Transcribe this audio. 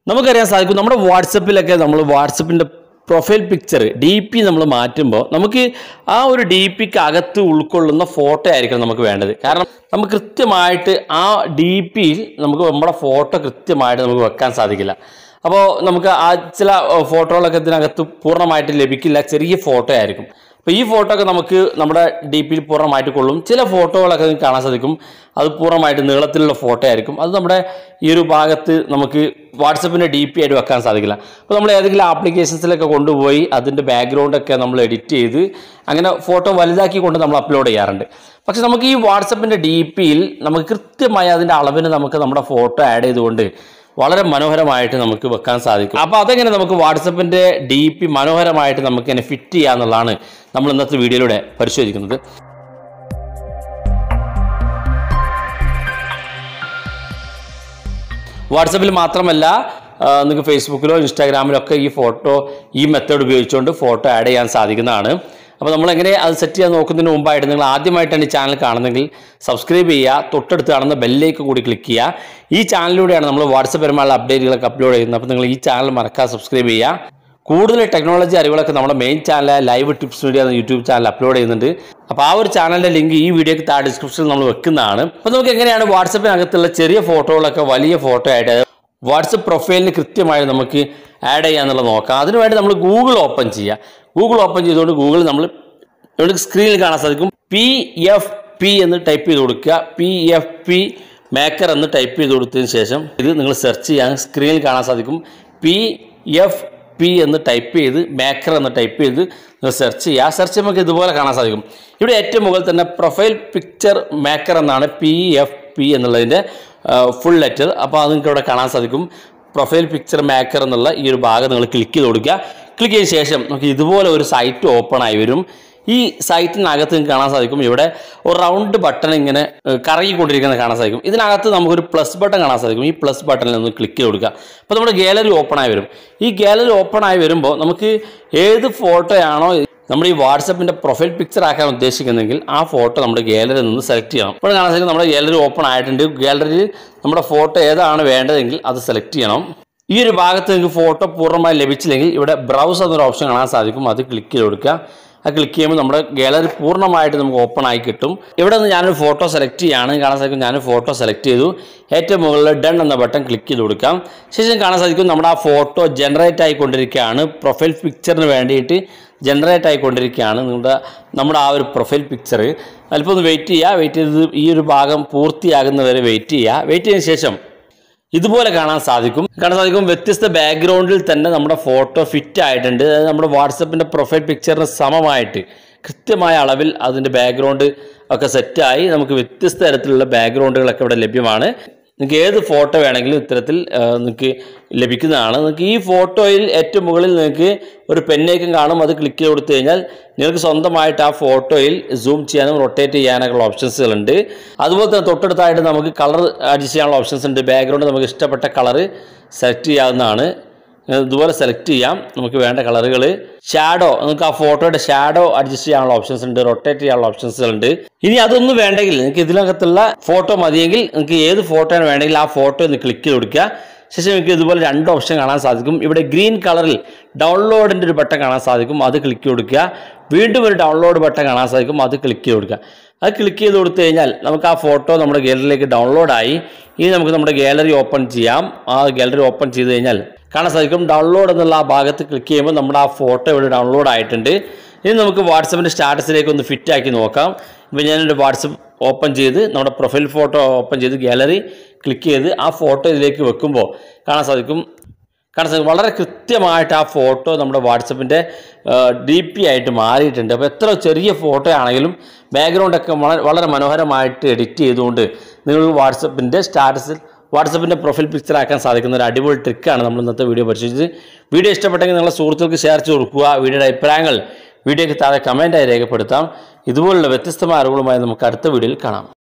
നമുക്കറിയാൻ സാധിക്കും നമ്മുടെ വാട്സപ്പിലൊക്കെ നമ്മൾ വാട്സപ്പിൻ്റെ പ്രൊഫൈൽ പിക്ചർ ഡി പി നമ്മൾ മാറ്റുമ്പോൾ നമുക്ക് ആ ഒരു ഡി പിക്ക് അകത്ത് ഉൾക്കൊള്ളുന്ന ഫോട്ടോ ആയിരിക്കണം നമുക്ക് വേണ്ടത് കാരണം നമുക്ക് കൃത്യമായിട്ട് ആ ഡി പിയിൽ നമുക്ക് നമ്മുടെ ഫോട്ടോ കൃത്യമായിട്ട് നമുക്ക് വെക്കാൻ സാധിക്കില്ല അപ്പോൾ നമുക്ക് ആ ചില ഏഹ്, ഫോട്ടോകളൊക്കെ ഇതിനകത്ത് പൂർണ്ണമായിട്ട് ലഭിക്കില്ല ചെറിയ ഫോട്ടോ ആയിരിക്കും അപ്പോൾ ഈ ഫോട്ടോ ഒക്കെ നമുക്ക് നമ്മുടെ ഡി പിയിൽ പൂർണ്ണമായിട്ട് കൊള്ളും ചില ഫോട്ടോകളൊക്കെ നിങ്ങൾക്ക് കാണാൻ സാധിക്കും അത് പൂർണ്ണമായിട്ട് നീളത്തിലുള്ള ഫോട്ടോ ആയിരിക്കും അത് നമ്മുടെ ഈ ഒരു ഭാഗത്ത് നമുക്ക് വാട്സപ്പിൻ്റെ ഡി പി ആയിട്ട് വെക്കാൻ സാധിക്കില്ല അപ്പോൾ നമ്മൾ ഏതെങ്കിലും ആപ്ലിക്കേഷൻസിലൊക്കെ കൊണ്ടുപോയി അതിൻ്റെ ബാക്ക്ഗ്രൗണ്ടൊക്കെ നമ്മൾ എഡിറ്റ് ചെയ്ത് അങ്ങനെ ഫോട്ടോ വലുതാക്കി കൊണ്ട് നമ്മൾ അപ്ലോഡ് ചെയ്യാറുണ്ട് പക്ഷെ നമുക്ക് ഈ വാട്സപ്പിൻ്റെ ഡി പിയിൽ നമുക്ക് കൃത്യമായി അതിൻ്റെ അളവിന് നമുക്ക് നമ്മുടെ ഫോട്ടോ ആഡ് ചെയ്തുകൊണ്ട് വളരെ മനോഹരമായിട്ട് നമുക്ക് വെക്കാൻ സാധിക്കും അപ്പോൾ അതെങ്ങനെ നമുക്ക് വാട്സപ്പിൻ്റെ ഡി പി മനോഹരമായിട്ട് നമുക്ക് എന്നെ ഫിറ്റ് ചെയ്യാന്നുള്ളതാണ് നമ്മൾ ഇന്നത്തെ വീഡിയോയിലൂടെ പരിശോധിക്കുന്നത് വാട്സപ്പിൽ മാത്രമല്ല ആ, നിങ്ങൾക്ക് ഫേസ്ബുക്കിലോ ഇൻസ്റ്റാഗ്രാമിലോ ഒക്കെ ഈ ഫോട്ടോ ഈ മെത്തേഡ് ഉപയോഗിച്ചുകൊണ്ട് ഫോട്ടോ ആഡ് ചെയ്യാൻ സാധിക്കുന്നതാണ് അപ്പോൾ നമ്മൾ എങ്ങനെ അത് സെറ്റ് ചെയ്യാൻ നോക്കുന്നതിന് മുമ്പായിട്ട് നിങ്ങൾ ആദ്യമായിട്ടാണ് ഈ ചാനൽ കാണുന്നതെങ്കിൽ സബ്സ്ക്രൈബ് ചെയ്യുക തൊട്ടടുത്ത് കാണുന്ന ബെല്ലേക്ക് കൂടി ക്ലിക്ക് ചെയ്യുക ഈ ചാനലിലൂടെയാണ് നമ്മൾ വാട്സപ്പ് പരമായുള്ള അപ്ഡേറ്റുകളൊക്കെ അപ്ലോഡ് ചെയ്യുന്നത് അപ്പോൾ നിങ്ങൾ ഈ ചാനൽ മറക്കാതെ സബ്സ്ക്രൈബ് ചെയ്യുക കൂടുതൽ ടെക്നോളജി അറിവുകളൊക്കെ നമ്മുടെ മെയിൻ ചാനലായ ലൈവ് ടിപ്സ് മീഡിയ എന്ന യൂട്യൂബ് ചാനൽ അപ്ലോഡ് ചെയ്യുന്നുണ്ട് അപ്പോൾ ആ ഒരു ചാനലിൻ്റെ ലിങ്ക് ഈ വീഡിയോക്ക് താഴെ ഡിസ്ക്രിപ്ഷനിൽ നമ്മൾ വെക്കുന്നതാണ് അപ്പോൾ നമുക്ക് എങ്ങനെയാണ് വാട്സപ്പിനകത്തുള്ള ചെറിയ ഫോട്ടോകളൊക്കെ വലിയ ഫോട്ടോ ആയിട്ട് വാട്സപ്പ് പ്രൊഫൈലിന് കൃത്യമായി നമുക്ക് ആഡ് ചെയ്യാന്നുള്ളത് നോക്കാം അതിനുവേണ്ടി നമ്മൾ ഗൂഗിൾ ഓപ്പൺ ചെയ്യുക ഗൂഗിൾ ഓപ്പൺ ചെയ്തുകൊണ്ട് ഗൂഗിൾ നമ്മൾ ഇവിടെ സ്ക്രീനിൽ കാണാൻ സാധിക്കും പി എഫ് പി എന്ന് ടൈപ്പ് ചെയ്ത് കൊടുക്കുക പി എഫ് പി മേക്കർ എന്ന് ടൈപ്പ് ചെയ്ത് കൊടുത്തതിന് ശേഷം ഇത് നിങ്ങൾ സെർച്ച് ചെയ്യാൻ സ്ക്രീനിൽ കാണാൻ സാധിക്കും പി എഫ് പി എന്ന് ടൈപ്പ് ചെയ്ത് മേക്കർ എന്ന് ടൈപ്പ് ചെയ്ത് നിങ്ങൾ സെർച്ച് ചെയ്യുക സെർച്ച് ചെയ്യുമ്പോൾ നമുക്ക് ഇതുപോലെ കാണാൻ സാധിക്കും ഇവിടെ ഏറ്റവും മുകളിൽ തന്നെ പ്രൊഫൈൽ പിക്ചർ മേക്കർ എന്നാണ് പി എഫ് പി എന്നുള്ളതിൻ്റെ ഫുൾ ലെറ്റർ അപ്പോൾ അത് നിങ്ങൾക്ക് ഇവിടെ കാണാൻ സാധിക്കും പ്രൊഫൈൽ പിക്ചർ മേക്കർ എന്നുള്ള ഈ ഒരു ഭാഗം നിങ്ങൾ ക്ലിക്ക് ചെയ്ത് കൊടുക്കുക ക്ലിക്ക് ചെയ്ത ശേഷം നമുക്ക് ഇതുപോലെ ഒരു സൈറ്റ് ഓപ്പൺ ആയി വരും ഈ സൈറ്റിനകത്ത് നിങ്ങൾക്ക് കാണാൻ സാധിക്കും ഇവിടെ ഒരു റൗണ്ട് ബട്ടൺ ഇങ്ങനെ ഏഹ്, കറങ്ങിക്കൊണ്ടിരിക്കുന്നത് കാണാൻ സാധിക്കും ഇതിനകത്ത് നമുക്കൊരു പ്ലസ് ബട്ടൺ കാണാൻ സാധിക്കും ഈ പ്ലസ് ബട്ടണിൽ ഒന്ന് ക്ലിക്ക് ചെയ്ത് കൊടുക്കുക അപ്പോൾ നമ്മുടെ ഗാലറി ഓപ്പൺ ആയി വരും ഈ ഗാലറി ഓപ്പൺ ആയി വരുമ്പോൾ നമുക്ക് ഏത് ഫോട്ടോയാണോ നമ്മൾ ഈ വാട്സപ്പിൻ്റെ പ്രൊഫൈൽ പിക്ചർ ആക്കാൻ ഉദ്ദേശിക്കുന്നെങ്കിൽ ആ ഫോട്ടോ നമ്മുടെ ഗാലറിയിൽ നിന്ന് സെലക്ട് ചെയ്യണം ഇപ്പോൾ കാണാൻ സാധിക്കും നമ്മുടെ ഗാലറി ഓപ്പൺ ആയിട്ടുണ്ട് ഗാലറിയിൽ നമ്മുടെ ഫോട്ടോ ഏതാണ് വേണ്ടതെങ്കിൽ അത് സെലക്ട് ചെയ്യണം ഈ ഒരു ഭാഗത്ത് നിങ്ങൾക്ക് ഫോട്ടോ പൂർണ്ണമായി ലഭിച്ചില്ലെങ്കിൽ ഇവിടെ ബ്രൗസ് എന്നൊരു ഓപ്ഷൻ കാണാൻ സാധിക്കും അത് ക്ലിക്ക് ചെയ്ത് കൊടുക്കുക അത് ക്ലിക്ക് ചെയ്യുമ്പോൾ നമ്മുടെ ഗാലറി പൂർണ്ണമായിട്ട് നമുക്ക് ഓപ്പൺ ആയി കിട്ടും ഇവിടെ നിന്ന് ഞാനൊരു ഫോട്ടോ സെലക്ട് ചെയ്യാണ് കാണാൻ സാധിക്കും ഞാൻ ഫോട്ടോ സെലക്ട് ചെയ്തു ഏറ്റവും മുകളിൽ ഡൺ എന്ന ബട്ടൺ ക്ലിക്ക് ചെയ്ത് കൊടുക്കാം ശേഷം കാണാൻ സാധിക്കും നമ്മുടെ ആ ഫോട്ടോ ജനറേറ്റ് ആയിക്കൊണ്ടിരിക്കുകയാണ് പ്രൊഫൈൽ പിക്ചറിന് വേണ്ടിയിട്ട് ജനറേറ്റ് ആയിക്കൊണ്ടിരിക്കുകയാണ് നമ്മുടെ നമ്മുടെ ആ ഒരു പ്രൊഫൈൽ പിക്ചർ അല്പം ഒന്ന് വെയിറ്റ് ചെയ്യുക വെയിറ്റ് ചെയ്ത് ഈ ഒരു ഭാഗം പൂർത്തിയാകുന്നവരെ വെയിറ്റ് ചെയ്യുക വെയിറ്റ് ചെയ്തതിന് ശേഷം ഇതുപോലെ കാണാൻ സാധിക്കും കാണാൻ സാധിക്കും വ്യത്യസ്ത ബാക്ക്ഗ്രൗണ്ടിൽ തന്നെ നമ്മുടെ ഫോട്ടോ ഫിറ്റ് ആയിട്ടുണ്ട് അതായത് നമ്മുടെ വാട്സപ്പിൻ്റെ പ്രൊഫൈൽ പിക്ചറിന് സമമായിട്ട് കൃത്യമായ അളവിൽ അതിൻ്റെ ബാക്ക്ഗ്രൗണ്ട് ഒക്കെ സെറ്റായി നമുക്ക് വ്യത്യസ്ത തരത്തിലുള്ള ബാക്ക്ഗ്രൗണ്ടുകളൊക്കെ ഇവിടെ ലഭ്യമാണ് നിങ്ങൾക്ക് ഏത് ഫോട്ടോ വേണമെങ്കിലും ഇത്തരത്തിൽ ആ, നിങ്ങൾക്ക് ലഭിക്കുന്നതാണ് നിങ്ങൾക്ക് ഈ ഫോട്ടോയിൽ ഏറ്റവും മുകളിൽ നിങ്ങൾക്ക് ഒരു പെന്നേക്കും കാണും അത് ക്ലിക്ക് ചെയ്ത് കൊടുത്തു കഴിഞ്ഞാൽ നിങ്ങൾക്ക് സ്വന്തമായിട്ട് ആ ഫോട്ടോയിൽ സൂം ചെയ്യാനും റൊട്ടേറ്റ് ചെയ്യാനൊക്കെയുള്ള ഓപ്ഷൻസുകളുണ്ട് അതുപോലെ തന്നെ തൊട്ടടുത്തായിട്ട് നമുക്ക് കളർ അഡ്ജസ്റ്റ് ചെയ്യാനുള്ള ഓപ്ഷൻസ് ഉണ്ട് ബാക്ക്ഗ്രൗണ്ട് നമുക്ക് ഇഷ്ടപ്പെട്ട കളർ സെലക്ട് ചെയ്യാവുന്നതാണ് ഇതുപോലെ സെലക്ട് ചെയ്യാം നമുക്ക് വേണ്ട കളറുകൾ ഷാഡോ നമുക്ക് ആ ഫോട്ടോയുടെ ഷാഡോ അഡ്ജസ്റ്റ് ചെയ്യാനുള്ള ഓപ്ഷൻസ് ഉണ്ട് റൊട്ടേറ്റ് ചെയ്യാനുള്ള ഓപ്ഷൻസ് ഉണ്ട് ഇനി അതൊന്നും വേണ്ടെങ്കിൽ നിങ്ങൾക്ക് ഇതിനകത്തുള്ള ഫോട്ടോ മതിയെങ്കിൽ നിങ്ങൾക്ക് ഏത് ഫോട്ടോയാണ് വേണ്ടെങ്കിൽ ആ ഫോട്ടോ ഒന്ന് ക്ലിക്ക് ചെയ്ത് കൊടുക്കുക ശേഷം നിങ്ങൾക്ക് ഇതുപോലെ രണ്ട് ഓപ്ഷൻ കാണാൻ സാധിക്കും ഇവിടെ ഗ്രീൻ കളറിൽ ഡൗൺലോഡിൻ്റെ ഒരു ബട്ടൺ കാണാൻ സാധിക്കും അത് ക്ലിക്ക് കൊടുക്കുക വീണ്ടും ഒരു ഡൗൺലോഡ് ബട്ടൺ കാണാൻ സാധിക്കും അത് ക്ലിക്ക് ചെയ്ത് കൊടുക്കുക അത് ക്ലിക്ക് ചെയ്ത് കൊടുത്തു കഴിഞ്ഞാൽ നമുക്ക് ആ ഫോട്ടോ നമ്മുടെ ഗാലറിയിലേക്ക് ഡൗൺലോഡായി ഇനി നമുക്ക് നമ്മുടെ ഗാലറി ഓപ്പൺ ചെയ്യാം ആ ഗാലറി ഓപ്പൺ ചെയ്ത് കഴിഞ്ഞാൽ കാണാൻ സാധിക്കും ഡൗൺലോഡ് എന്നുള്ള ആ ഭാഗത്ത് ക്ലിക്ക് ചെയ്യുമ്പോൾ നമ്മുടെ ആ ഫോട്ടോ ഇവിടെ ഡൗൺലോഡ് ആയിട്ടുണ്ട് ഇനി നമുക്ക് വാട്സപ്പിൻ്റെ സ്റ്റാറ്റസിലേക്ക് ഒന്ന് ഫിറ്റ് ആക്കി നോക്കാം ഇപ്പോൾ ഞാനൊരു വാട്സപ്പ് ഓപ്പൺ ചെയ്ത് നമ്മുടെ പ്രൊഫൈൽ ഫോട്ടോ ഓപ്പൺ ചെയ്ത് ഗാലറി ക്ലിക്ക് ചെയ്ത് ആ ഫോട്ടോ ഇതിലേക്ക് വെക്കുമ്പോൾ കാണാൻ സാധിക്കും കാണാൻ സാധിക്കും വളരെ കൃത്യമായിട്ട് ആ ഫോട്ടോ നമ്മുടെ വാട്സപ്പിൻ്റെ ഡി പി ആയിട്ട് മാറിയിട്ടുണ്ട് അപ്പോൾ എത്ര ചെറിയ ഫോട്ടോ ആണെങ്കിലും ബാക്ക്ഗ്രൗണ്ടൊക്കെ വളരെ വളരെ മനോഹരമായിട്ട് എഡിറ്റ് ചെയ്തുകൊണ്ട് നിങ്ങൾ വാട്സപ്പിൻ്റെ സ്റ്റാറ്റസിൽ വാട്സപ്പിൻ്റെ പ്രൊഫൈൽ പിക്ചർ ആക്കാൻ സാധിക്കുന്ന ഒരു അടിപൊളി ട്രിക്കാണ് നമ്മൾ ഇന്നത്തെ വീഡിയോ പരിശോധിച്ചത് വീഡിയോ ഇഷ്ടപ്പെട്ടെങ്കിൽ നിങ്ങളുടെ സുഹൃത്തുക്കൾക്ക് ഷെയർ ചെയ്ത് കൊടുക്കുക വീഡിയോയുടെ അഭിപ്രായങ്ങൾ വീഡിയോയ്ക്ക് താഴെ കമൻറ്റായി രേഖപ്പെടുത്താം ഇതുപോലുള്ള വ്യത്യസ്തമായ അറിവുകളുമായി നമുക്ക് അടുത്ത വീഡിയോയിൽ കാണാം